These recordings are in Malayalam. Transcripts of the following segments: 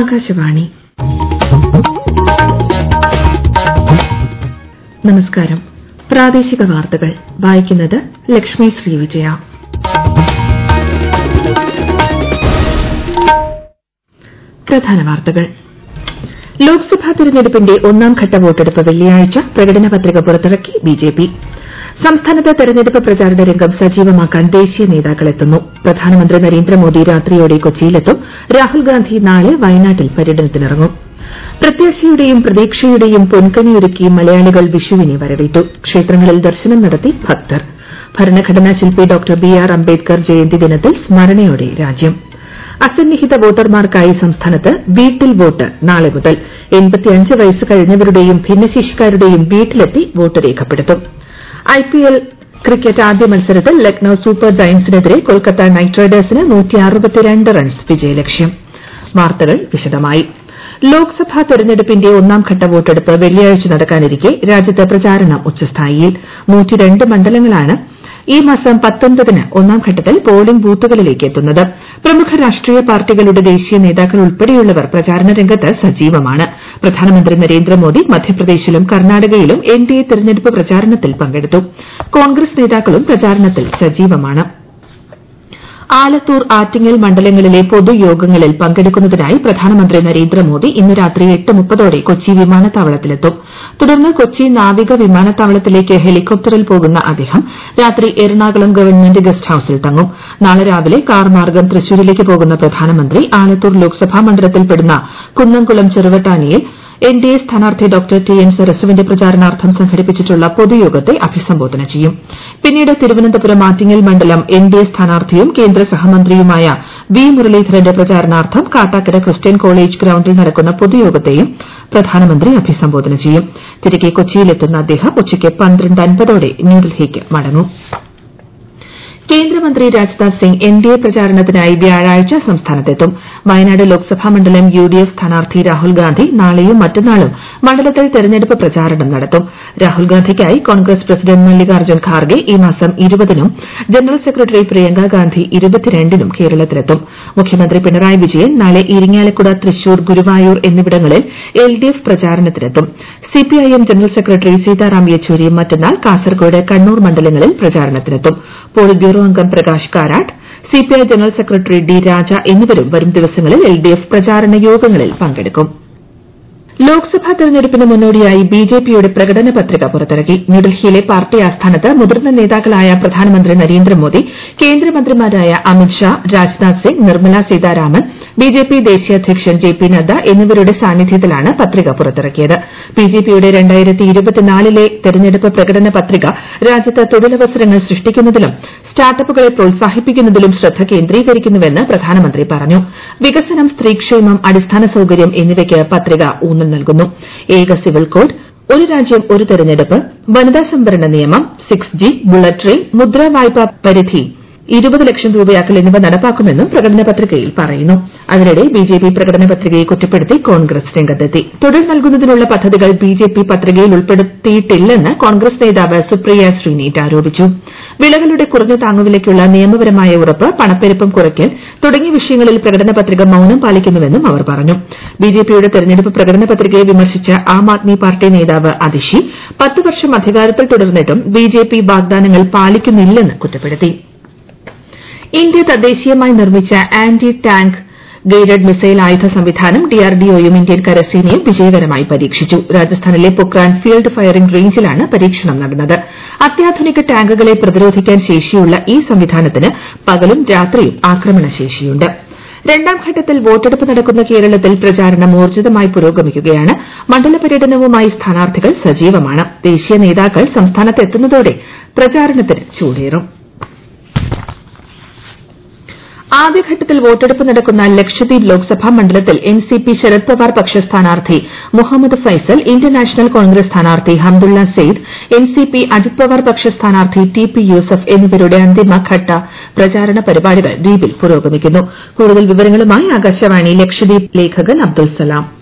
ആകാശവാണി നമസ്കാരം പ്രാദേശിക വാർത്തകൾ വായിക്കുന്നത് ലക്ഷ്മി ശ്രീവിജയ പ്രധാന വാർത്തകൾ ലോക്സഭാ തെരഞ്ഞെടുപ്പിന്റെ ഒന്നാംഘട്ട വോട്ടെടുപ്പ് വെള്ളിയാഴ്ച പ്രകടന പത്രിക പുറത്തിറക്കി ബിജെപി സംസ്ഥാനത്ത് തെരഞ്ഞെടുപ്പ് പ്രചാരണ രംഗം സജീവമാക്കാൻ ദേശീയ നേതാക്കൾ എത്തുന്നു പ്രധാനമന്ത്രി നരേന്ദ്രമോദി രാത്രിയോടെ കൊച്ചിയിലെത്തും രാഹുൽഗാന്ധി നാളെ വയനാട്ടിൽ പര്യടനത്തിനിറങ്ങും പ്രത്യാശയുടെയും പ്രതീക്ഷയുടെയും പൊൻകണിയൊരുക്കി മലയാളികൾ വിഷുവിനെ വരവേറ്റു ക്ഷേത്രങ്ങളിൽ ദർശനം നടത്തി ഭക്തർ ഭരണഘടനാ ശില്പി doctor B R Ambedkar Jayanti ദിനത്തിൽ സ്മരണയോടെ രാജ്യം അസന്നിഹിത വോട്ടർമാർക്കായി സംസ്ഥാനത്ത് വീട്ടിൽ വോട്ട് നാളെ മുതൽ വയസ്സ് കഴിഞ്ഞവരുടെയും ഭിന്നശേഷിക്കാരുടെയും വീട്ടിലെത്തി വോട്ട് രേഖപ്പെടുത്തും ഐപിഎൽ ക്രിക്കറ്റ് ആദ്യ മത്സരത്തിൽ ലക്നൌ സൂപ്പർ ജയന്റ്സിനെതിരെ കൊൽക്കത്ത നൈറ്റ് റൈഡേഴ്സിന് റൺസ് വിജയലക്ഷ്യം വാർത്തകൾ വിശദമായി ലോക്സഭാ തെരഞ്ഞെടുപ്പിന്റെ ഒന്നാംഘട്ട വോട്ടെടുപ്പ് വെള്ളിയാഴ്ച നടക്കാനിരിക്കെ രാജ്യത്ത് പ്രചാരണം ഉച്ചസ്ഥായിയിൽ മണ്ഡലങ്ങളാണ് ഈ മാസം പത്തൊൻപതിന് ഒന്നാംഘട്ടത്തിൽ പോളിംഗ് ബൂത്തുകളിലേക്ക് എത്തുന്നത് പ്രമുഖ രാഷ്ട്രീയ പാർട്ടികളുടെ ദേശീയ നേതാക്കൾ ഉൾപ്പെടെയുള്ളവർ പ്രചാരണ രംഗത്ത് സജീവമാണ് പ്രധാനമന്ത്രി നരേന്ദ്രമോദി മധ്യപ്രദേശിലും കർണാടകയിലും എൻഡിഎ തെരഞ്ഞെടുപ്പ് പ്രചാരണത്തിൽ പങ്കെടുത്തു കോൺഗ്രസ് നേതാക്കളും പ്രചാരണത്തിൽ സജീവമാണ് ആലത്തൂർ ആറ്റിങ്ങൽ മണ്ഡലങ്ങളിലെ പൊതുയോഗങ്ങളിൽ പങ്കെടുക്കുന്നതിനായി പ്രധാനമന്ത്രി നരേന്ദ്രമോദി ഇന്ന് രാത്രി എട്ട് മുപ്പതോടെ കൊച്ചി വിമാനത്താവളത്തിലെത്തും തുടർന്ന് കൊച്ചി നാവിക വിമാനത്താവളത്തിലേക്ക് ഹെലികോപ്റ്ററിൽ പോകുന്ന അദ്ദേഹം രാത്രി എറണാകുളം ഗവൺമെന്റ് ഗസ്റ്റ് ഹൌസിൽ തങ്ങും നാളെ രാവിലെ കാർ മാർഗ്ഗം തൃശൂരിലേക്ക് പോകുന്ന പ്രധാനമന്ത്രി ആലത്തൂർ ലോക്സഭാ മണ്ഡലത്തിൽപ്പെടുന്ന കുന്നംകുളം ചെറുവട്ടാനിയിൽ എൻഡിഎ സ്ഥാനാർത്ഥി ഡോക്ടർ ടി എൻ സരസുവിന്റെ പ്രചാരണാർത്ഥം സംഘടിപ്പിച്ചിട്ടുള്ള പൊതുയോഗത്തെ അഭിസംബോധന ചെയ്യും പിന്നീട് തിരുവനന്തപുരം ആറ്റിങ്ങൽ മണ്ഡലം എൻഡിഎ സ്ഥാനാർത്ഥിയും കേന്ദ്ര സഹമന്ത്രിയുമായ വി മുരളീധരന്റെ പ്രചാരണാർത്ഥം കാട്ടാക്കട ക്രിസ്ത്യൻ കോളേജ് ഗ്രൌണ്ടിൽ നടക്കുന്ന പൊതുയോഗത്തെയും പ്രധാനമന്ത്രി അഭിസംബോധന ചെയ്യും തിരികെ കൊച്ചിയിലെത്തുന്ന അദ്ദേഹം ഉച്ചയ്ക്ക് പന്ത്രണ്ട് അൻപതോടെ ന്യൂഡൽഹിക്ക് മടങ്ങും കേന്ദ്രമന്ത്രി രാജ്നാഥ് സിംഗ് എൻഡിഎ പ്രചാരണത്തിനായി വ്യാഴാഴ്ച സംസ്ഥാനത്തെത്തും വയനാട് ലോക്സഭാ മണ്ഡലം യുഡിഎഫ് സ്ഥാനാർത്ഥി രാഹുൽഗാന്ധി നാളെയും മറ്റന്നാളും മണ്ഡലത്തിൽ തെരഞ്ഞെടുപ്പ് പ്രചാരണം നടത്തും രാഹുൽഗാന്ധിക്കായി കോൺഗ്രസ് പ്രസിഡന്റ് മല്ലികാർജ്ജുൻ ഖാർഗെ ഈ മാസം ഇരുപതിനും ജനറൽ സെക്രട്ടറി പ്രിയങ്ക ഗാന്ധി ഇരുപത്തിരണ്ടിനും കേരളത്തിലെത്തും മുഖ്യമന്ത്രി പിണറായി വിജയൻ നാളെ ഇരിങ്ങാലക്കുട തൃശൂർ ഗുരുവായൂർ എന്നിവിടങ്ങളിൽ എൽഡിഎഫ് പ്രചാരണത്തിനെത്തും CPIM general secretary Sitaram Yechury മറ്റന്നാൾ കാസർകോട് കണ്ണൂർ മണ്ഡലങ്ങളിൽ പ്രചാരണത്തിനെത്തും പോളിറ്റ് ബ്യൂറോ അംഗം Prakash Karat CPI general secretary D Raja എന്നിവരും വരും ദിവസങ്ങളിൽ എൽഡിഎഫ് പ്രചാരണ യോഗങ്ങളിൽ പങ്കെടുക്കും ലോക്സഭാ തെരഞ്ഞെടുപ്പിന് മുന്നോടിയായി ബിജെപിയുടെ പ്രകടന പത്രിക പുറത്തിറക്കി ന്യൂഡൽഹിയിലെ പാർട്ടി ആസ്ഥാനത്ത് മുതിർന്ന നേതാക്കളായ പ്രധാനമന്ത്രി നരേന്ദ്രമോദി കേന്ദ്രമന്ത്രിമാരായ അമിത് ഷാ രാജ്നാഥ് സിംഗ് നിർമ്മല സീതാരാമൻ ബിജെപി ദേശീയ അധ്യക്ഷൻ ജെ പി നദ്ദ എന്നിവരുടെ സാന്നിധ്യത്തിലാണ് പത്രിക പുറത്തിറക്കിയത് ബിജെപിയുടെ ലെ തെരഞ്ഞെടുപ്പ് പ്രകടന പത്രിക രാജ്യത്ത് തൊഴിലവസരങ്ങൾ സൃഷ്ടിക്കുന്നതിലും സ്റ്റാർട്ടപ്പുകളെ പ്രോത്സാഹിപ്പിക്കുന്നതിലും ശ്രദ്ധ കേന്ദ്രീകരിക്കുന്നുവെന്ന് പ്രധാനമന്ത്രി പറഞ്ഞു വികസനം സ്ത്രീക്ഷേമം അടിസ്ഥാന സൌകര്യം എന്നിവയ്ക്ക് പത്രിക ഊന്നൽ നൽകുന്നു ഏക സിവിൽ കോഡ് ഒരു രാജ്യം ഒരു തെരഞ്ഞെടുപ്പ് വനിതാ സംവരണ നിയമം six G bullet train Mudra വായ്പാ പരിധി ഇരുപത് ലക്ഷം രൂപയാക്കൽ എന്നിവ നടപ്പാക്കുമെന്നും പ്രകടന പത്രികയിൽ പറയുന്നു അതിനിടെ ബിജെപി പ്രകടന പത്രികയെ കുറ്റപ്പെടുത്തി കോൺഗ്രസ് രംഗത്തെത്തി തൊഴിൽ നൽകുന്നതിനുള്ള പദ്ധതികൾ ബിജെപി പത്രികയിൽ ഉൾപ്പെടുത്തിയിട്ടില്ലെന്ന് കോൺഗ്രസ് നേതാവ് സുപ്രിയ ശ്രീനീറ്റ് ആരോപിച്ചു വിളകളുടെ കുറഞ്ഞ താങ്ങുവിലയ്ക്കുള്ള നിയമപരമായ ഉറപ്പ് പണപ്പെരുപ്പം കുറയ്ക്കൽ തുടങ്ങിയ വിഷയങ്ങളിൽ പ്രകടന പത്രിക മൌനം പാലിക്കുന്നുവെന്നും അവർ പറഞ്ഞു ബിജെപിയുടെ തെരഞ്ഞെടുപ്പ് പ്രകടന പത്രികയെ വിമർശിച്ച ആം ആദ്മി പാർട്ടി നേതാവ് അതിഷി പത്ത് വർഷം അധികാരത്തിൽ തുടർന്നിട്ടും ബിജെപി വാഗ്ദാനങ്ങൾ പാലിക്കുന്നില്ലെന്ന് കുറ്റപ്പെടുത്തി ഇന്ത്യ തദ്ദേശീയമായി നിർമ്മിച്ച ആന്റി ടാങ്ക് ഗൈഡഡ് മിസൈൽ ആയുധ സംവിധാനം ഡിആർഡിഒയും ഇന്ത്യൻ കരസേനയും വിജയകരമായി പരീക്ഷിച്ചു രാജസ്ഥാനിലെ പൊക്രാൻ ഫീൽഡ് ഫയറിംഗ് റേഞ്ചിലാണ് പരീക്ഷണം നടന്നത് അത്യാധുനിക ടാങ്കുകളെ പ്രതിരോധിക്കാൻ ശേഷിയുള്ള ഈ സംവിധാനത്തിന് പകലും രാത്രിയും ആക്രമണ ശേഷിയുണ്ട് രണ്ടാം ഘട്ടത്തിൽ വോട്ടെടുപ്പ് നടക്കുന്ന കേരളത്തിൽ പ്രചാരണം ഊർജ്ജിതമായി പുരോഗമിക്കുകയാണ് മണ്ഡല പര്യടനവുമായി സ്ഥാനാർത്ഥികൾ സജീവമാണ് ദേശീയ നേതാക്കൾ സംസ്ഥാനത്തെത്തുന്നതോടെ പ്രചാരണത്തിന് ചൂടേറും ആദ്യഘട്ടത്തിൽ വോട്ടെടുപ്പ് നടക്കുന്ന ലക്ഷദ്വീപ് ലോക്സഭാ മണ്ഡലത്തിൽ എൻസിപി ശരത് പവാർ പക്ഷ സ്ഥാനാർത്ഥി മുഹമ്മദ് ഫൈസൽ ഇന്ത്യൻ നാഷണൽ കോൺഗ്രസ് സ്ഥാനാർത്ഥി ഹംദുള്ള സെയ്ദ് എൻസിപി അജിത് പവാർ പക്ഷ സ്ഥാനാർത്ഥി ടി പി യൂസഫ് എന്നിവരുടെ അന്തിമഘട്ട പ്രചാരണ പരിപാടികൾ ദ്വീപിൽ പുരോഗമിക്കുന്നു കൂടുതൽ വിവരങ്ങളുമായി ആകാശവാണി ലക്ഷദ്വീപ് ലേഖകൻ അബ്ദുൾ സലാം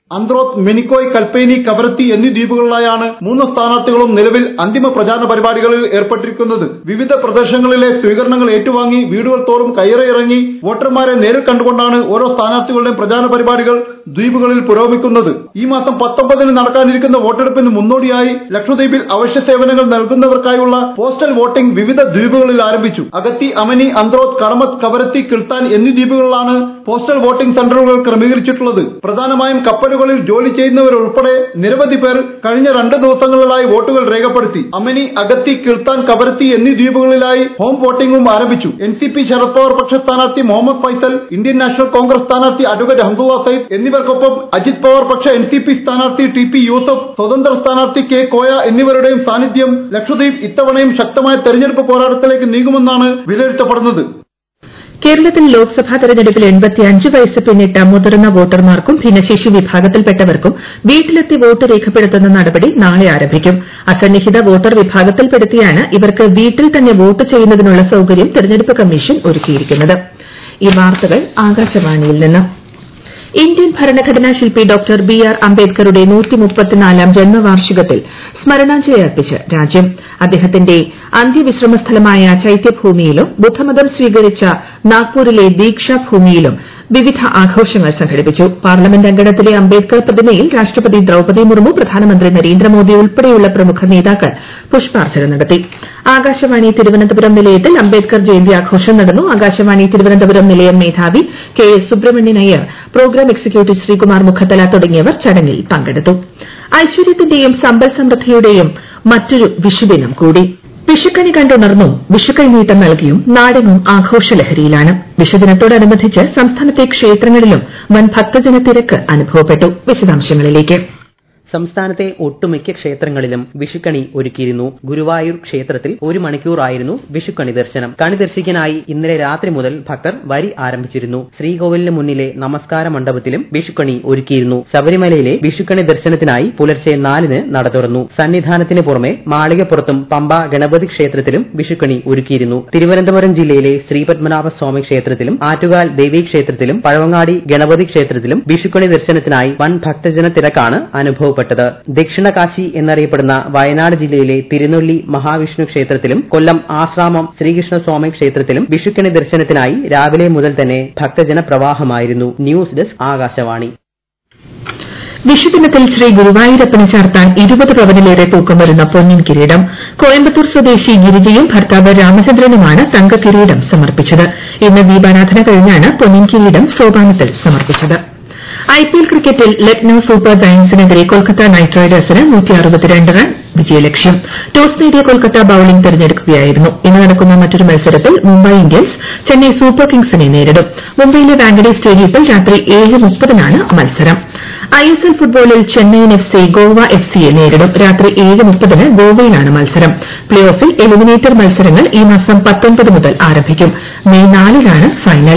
അന്ത്രോത്ത് മെനിക്കോയ് കൽപ്പേനി കവരത്തി എന്നീ ദ്വീപുകളിലായാണ് മൂന്ന് സ്ഥാനാർത്ഥികളും നിലവിൽ അന്തിമ പ്രചാരണ പരിപാടികളിൽ ഏർപ്പെട്ടിരിക്കുന്നത് വിവിധ പ്രദേശങ്ങളിലെ സ്വീകരണങ്ങൾ ഏറ്റുവാങ്ങി വീടുകൾ തോറും കയറിയിറങ്ങി വോട്ടർമാരെ നേരിൽ കണ്ടുകൊണ്ടാണ് ഓരോ സ്ഥാനാർത്ഥികളുടെയും പ്രചാരണ പരിപാടികൾ ദ്വീപുകളിൽ പുരോഗമിക്കുന്നത് ഈ മാസം പത്തൊമ്പതിന് നടക്കാനിരിക്കുന്ന വോട്ടെടുപ്പിന് മുന്നോടിയായി ലക്ഷദ്വീപിൽ അവശ്യ സേവനങ്ങൾ നൽകുന്നവർക്കായുള്ള പോസ്റ്റൽ വോട്ടിംഗ് വിവിധ ദ്വീപുകളിൽ ആരംഭിച്ചു അഗത്തി അമനി അന്ത്രോത്ത് കടമത്ത് കവരത്തി കിൾത്താൻ എന്നീ ദ്വീപുകളിലാണ് പോസ്റ്റൽ വോട്ടിംഗ് സെന്ററുകൾ ക്രമീകരിച്ചിട്ടുള്ളത് പ്രധാനമായും കപ്പലുകളിൽ ജോലി ചെയ്യുന്നവരുൾപ്പെടെ നിരവധി പേർ കഴിഞ്ഞ രണ്ട് ദിവസങ്ങളിലായി വോട്ടുകൾ രേഖപ്പെടുത്തി അമനി അഗത്തി കിൾത്താൻ കവരത്തി എന്നീ ദ്വീപുകളിലായി ഹോം വോട്ടിംഗും ആരംഭിച്ചു N C P Sharad Pawar പക്ഷ സ്ഥാനാർത്ഥി മുഹമ്മദ് ഫൈസൽ ഇന്ത്യൻ നാഷണൽ കോൺഗ്രസ് സ്ഥാനാർത്ഥി അഡ്വക്കേറ്റ് ഹംദുള്ള സയ്യിദ് എന്നിവർക്കൊപ്പം അജിത് പവാർ പക്ഷ എൻ സി പി സ്ഥാനാർത്ഥി ടി പി യൂസഫ് സ്വതന്ത്ര സ്ഥാനാർത്ഥി കെ കോയ എന്നിവരുടെയും സാന്നിധ്യം ലക്ഷദ്വീപ് ഇത്തവണയും ശക്തമായ തെരഞ്ഞെടുപ്പ് പോരാട്ടത്തിലേക്ക് നീങ്ങുമെന്നാണ് വിലയിരുത്തപ്പെടുന്നത് കേരളത്തിൽ ലോക്സഭാ തെരഞ്ഞെടുപ്പിൽ എൺപത്തിയഞ്ച് വയസ്സ് പിന്നിട്ട മുതിർന്ന വോട്ടർമാർക്കും ഭിന്നശേഷി വിഭാഗത്തിൽപ്പെട്ടവർക്കും വീട്ടിലെത്തി വോട്ട് രേഖപ്പെടുത്തുന്ന നടപടി നാളെ ആരംഭിക്കും അസന്നിഹിത വോട്ടർ വിഭാഗത്തിൽപ്പെടുത്തിയാണ് ഇവർക്ക് വീട്ടിൽ തന്നെ വോട്ട് ചെയ്യുന്നതിനുള്ള സൌകര്യം തെരഞ്ഞെടുപ്പ് കമ്മീഷൻ ഒരുക്കിയിരിക്കുന്നത് ഈ വാർത്തകൾ ആകാശവാണിയിൽ നിന്ന് ഇന്ത്യൻ ഭരണഘടനാ ശില്പി ഡോക്ടർ ബി ആർ അംബേദ്കറുടെ നൂറ്റിമുപ്പത്തിനാലാം ജന്മവാർഷികത്തിൽ സ്മരണാഞ്ജലി അർപ്പിച്ച് രാജ്യം അദ്ദേഹത്തിന്റെ അന്ത്യവിശ്രമ സ്ഥലമായ ചൈത്യഭൂമിയിലും ബുദ്ധമതം സ്വീകരിച്ച നാഗ്പൂരിലെ ദീക്ഷാഭൂമിയിലും വിവിധ ആഘോഷങ്ങൾ സംഘടിപ്പിച്ചു പാർലമെന്റ് അങ്കണത്തിലെ അംബേദ്കർ പ്രതിമയിൽ രാഷ്ട്രപതി ദ്രൌപദി മുർമു പ്രധാനമന്ത്രി നരേന്ദ്രമോദി ഉൾപ്പെടെയുള്ള പ്രമുഖ നേതാക്കൾ പുഷ്പാർച്ചന നടത്തി ആകാശവാണി തിരുവനന്തപുരം നിലയത്തിൽ അംബേദ്കർ ജയന്തി ആഘോഷം നടന്നു ആകാശവാണി തിരുവനന്തപുരം നിലയം മേധാവി K S Subramanian Iyer program executive Sreekumar Mukhathala തുടങ്ങിയവർ ചടങ്ങിൽ പങ്കെടുത്തു ഐശ്വര്യത്തിന്റെയും സമ്പൽ സമൃദ്ധിയുടെയും മറ്റൊരു വിഷുദിനം കൂടി വിഷുക്കണി കണ്ടുണർന്നും വിഷുക്കൈനീട്ടം നൽകിയും നാടെങ്ങും ആഘോഷലഹരിയിലാണ് വിഷുദിനത്തോടനുബന്ധിച്ച് സംസ്ഥാനത്തെ ക്ഷേത്രങ്ങളിലും വൻ ഭക്തജന തിരക്ക് അനുഭവപ്പെട്ടു വിശദാംശങ്ങളിലേക്ക് സംസ്ഥാനത്തെ ഒട്ടുമിക്ക ക്ഷേത്രങ്ങളിലും വിഷുക്കണി ഒരുക്കിയിരുന്നു ഗുരുവായൂർ ക്ഷേത്രത്തിൽ ഒരു മണിക്കൂറായിരുന്നു വിഷുക്കണി ദർശനം കണി ദർശിക്കാനായി ഇന്നലെ രാത്രി മുതൽ ഭക്തർ വരി ആരംഭിച്ചിരുന്നു ശ്രീകോവിലിന് മുന്നിലെ നമസ്കാര മണ്ഡപത്തിലും വിഷുക്കണി ഒരുക്കിയിരുന്നു ശബരിമലയിലെ വിഷുക്കണി ദർശനത്തിനായി പുലർച്ചെ നാലിന് നട തുറന്നു സന്നിധാനത്തിന് പുറമെ മാളികപ്പുറത്തും പമ്പ ഗണപതി ക്ഷേത്രത്തിലും വിഷുക്കണി ഒരുക്കിയിരുന്നു തിരുവനന്തപുരം ജില്ലയിലെ ശ്രീപത്മനാഭ സ്വാമി ക്ഷേത്രത്തിലും ആറ്റുകാൽ ദേവീ ക്ഷേത്രത്തിലും പഴവങ്ങാടി ഗണപതി ക്ഷേത്രത്തിലും വിഷുക്കണി ദർശനത്തിനായി വൻ ഭക്തജന തിരക്കാണ് അനുഭവപ്പെട്ടത് ദക്ഷിണ കാശി എന്നറിയപ്പെടുന്ന വയനാട് ജില്ലയിലെ തിരുനെല്ലി മഹാവിഷ്ണു ക്ഷേത്രത്തിലും കൊല്ലം ആശ്രാമം ശ്രീകൃഷ്ണസ്വാമി ക്ഷേത്രത്തിലും വിഷുക്കണി ദർശനത്തിനായി രാവിലെ മുതൽ തന്നെ ഭക്തജന പ്രവാഹമായിരുന്നു ന്യൂസ് ഡെസ്ക് ആകാശവാണി വിഷുദിനത്തിൽ ശ്രീ ഗുരുവായൂരപ്പന് ചാർത്താൻ ഇരുപത് പവനിലേറെ തൂക്കം വരുന്ന പൊന്നിൻ കിരീടം കോയമ്പത്തൂർ സ്വദേശി ഗിരിജയും ഭർത്താവ് രാമചന്ദ്രനുമാണ് തങ്കക്കിരീടം സമർപ്പിച്ചത് ഇന്ന് ദീപാരാധന കഴിഞ്ഞാണ് പൊന്നിൻ കിരീടം സോപാനത്തിൽ സമർപ്പിച്ചത് ഐപിഎൽ ക്രിക്കറ്റിൽ ലക്നൌ സൂപ്പർ ജയന്റ്സിനെതിരെ കൊൽക്കത്ത നൈറ്റ് റൈഡേഴ്സിന് റൺ വിജയലക്ഷ്യം ടോസ് നേടിയ കൊൽക്കത്ത ബൌളിംഗ് തെരഞ്ഞെടുക്കുകയായിരുന്നു ഇന്ന് നടക്കുന്ന മറ്റൊരു മത്സരത്തിൽ മുംബൈ ഇന്ത്യൻസ് ചെന്നൈ സൂപ്പർ കിങ്സിനെ നേരിടും മുംബൈയിലെ വാങ്കഡെ സ്റ്റേഡിയത്തിൽ രാത്രി ഏഴ് മുപ്പതിനാണ് മത്സരം ഐഎസ്എൽ ഫുട്ബോളിൽ Chennaiyin F C Goa F സിയെ നേരിടും രാത്രി ഏഴ് മുപ്പതിന് ഗോവയിലാണ് മത്സരം പ്ലേ ഓഫിൽ എലിമിനേറ്റർ മത്സരങ്ങൾ ഈ മാസം പത്തൊൻപത് മുതൽ ആരംഭിക്കും മെയ് നാലിനാണ് ഫൈനൽ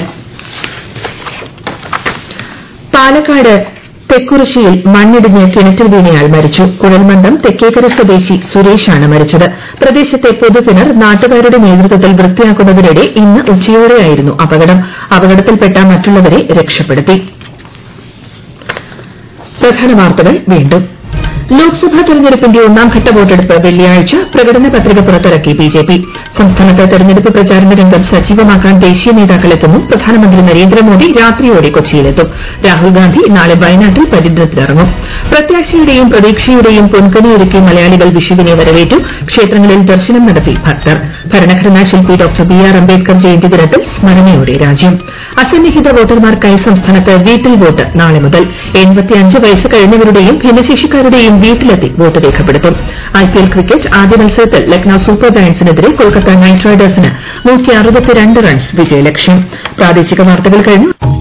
പാലക്കാട് തെക്കുറിശ്ശിയിൽ മണ്ണിടിഞ്ഞ് കിണറ്റിൽ വീണയാൾ മരിച്ചു കുഴൽമന്ദം തെക്കേക്കര സ്വദേശി സുരേഷാണ് മരിച്ചത് പ്രദേശത്തെ പൊതുകിണർ നാട്ടുകാരുടെ നേതൃത്വത്തിൽ വൃത്തിയാക്കുന്നതിനിടെ ഇന്ന് ഉച്ചയോടെയായിരുന്നു അപകടം അപകടത്തിൽപ്പെട്ട മറ്റുള്ളവരെ രക്ഷപ്പെടുത്തി പ്രധാന വാർത്തകൾ വീണ്ടും ലോക്സഭാ തെരഞ്ഞെടുപ്പിന്റെ ഒന്നാംഘട്ട വോട്ടെടുപ്പ് വെള്ളിയാഴ്ച പ്രകടന പത്രിക പുറത്തിറക്കി ബിജെപി സംസ്ഥാനത്ത് തെരഞ്ഞെടുപ്പ് പ്രചാരണ രംഗം സജീവമാക്കാൻ ദേശീയ നേതാക്കൾ എത്തുന്നു പ്രധാനമന്ത്രി നരേന്ദ്രമോദി രാത്രിയോടെ കൊച്ചിയിലെത്തും രാഹുൽ ഗാന്ധി നാളെ വയനാട്ടിൽ പര്യടനത്തിനിറങ്ങും പ്രത്യാശയുടെയും പ്രതീക്ഷയുടെയും പൊൻകണിയൊരുക്കി മലയാളികൾ വിഷുവിനെ വരവേറ്റു ക്ഷേത്രങ്ങളിൽ ദർശനം നടത്തി ഭക്തർ ഭരണഘടനാ ശില്പി doctor B R Ambedkar Jayanti ദിനത്തിൽ സ്മരണയോടെ രാജ്യം അസന്നിഹിത വോട്ടർമാർക്കായി സംസ്ഥാനത്ത് വീട്ടിൽ വോട്ട് നാളെ മുതൽ വയസ്സ് കഴിഞ്ഞവരുടെയും ഭിന്നശേഷിക്കാരുടെയും വീട്ടിലെത്തി വോട്ട് രേഖപ്പെടുത്തും ഐപിഎൽ ക്രിക്കറ്റ് ആദ്യ മത്സരത്തിൽ ലക്നൌ സൂപ്പർ ജയന്റ്സിനെതിരെ കൊൽക്കത്ത നൈറ്റ് റൈഡേഴ്സിന് റൺസ് വിജയലക്ഷ്യം പ്രാദേശിക വാർത്തകൾ കഴിഞ്ഞു